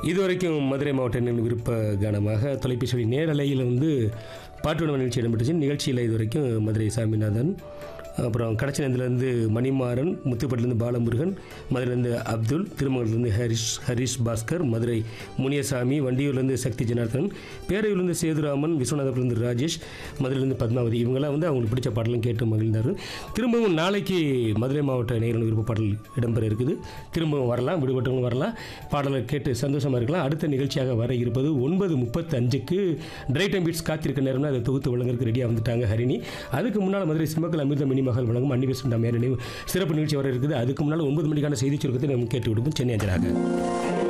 இதுவரைக்கும் மதுரை மாவட்ட விருப்ப கானமாக தொலைபேசி வழி நேரலையில் வந்து பாட்டு உணவு நிகழ்ச்சி இடம்பெற்றுச்சு நிகழ்ச்சியில் இதுவரைக்கும் மதுரை சாமிநாதன் அப்புறம் கடச்சினத்துலேருந்து மணிமாறன் முத்துப்பட்டிலேருந்து பாலமுருகன் மதுரையிலேருந்து அப்துல் திருமங்கலத்துலேருந்து ஹரிஷ் ஹரிஷ் பாஸ்கர் மதுரை முனியசாமி வண்டியூர்லேருந்து சக்தி ஜனார்தன் பேரையூர்லேருந்து சேதுராமன் விஸ்வநாதபுரத்துலேருந்து ராஜேஷ் மதுரையிலேருந்து பத்மாவதி இவங்கெல்லாம் வந்து அவங்களுக்கு பிடிச்ச பாடலும் கேட்டு மகிழ்ந்தார் திரும்பவும் நாளைக்கு மதுரை மாவட்ட நேரில் விருப்ப பாடல் இடம்பெற இருக்குது திரும்பவும் வரலாம் விடுபட்டவங்க வரலாம் பாடலை கேட்டு சந்தோஷமாக இருக்கலாம் அடுத்த நிகழ்ச்சியாக வர இருப்பது ஒன்பது முப்பத்து அஞ்சுக்கு டிரை டைம் பீட்ஸ் காத்திருக்க நேரம்னா அதை தொகுத்து வழங்குறதுக்கு ரெடியாக வந்துட்டாங்க ஹரிணி அதுக்கு முன்னால் மதுரை சிம்மக்கல் அமிர்த மணி மகள் வழங்கும் அன்னி பேசும் நினைவு சிறப்பு நிகழ்ச்சி வர இருக்குது அதுக்கு முன்னால் ஒன்பது மணிக்கான செய்தி சுருக்கத்தை நம்ம கேட்டு விடுவோம் சென்னை அஞ்சலாக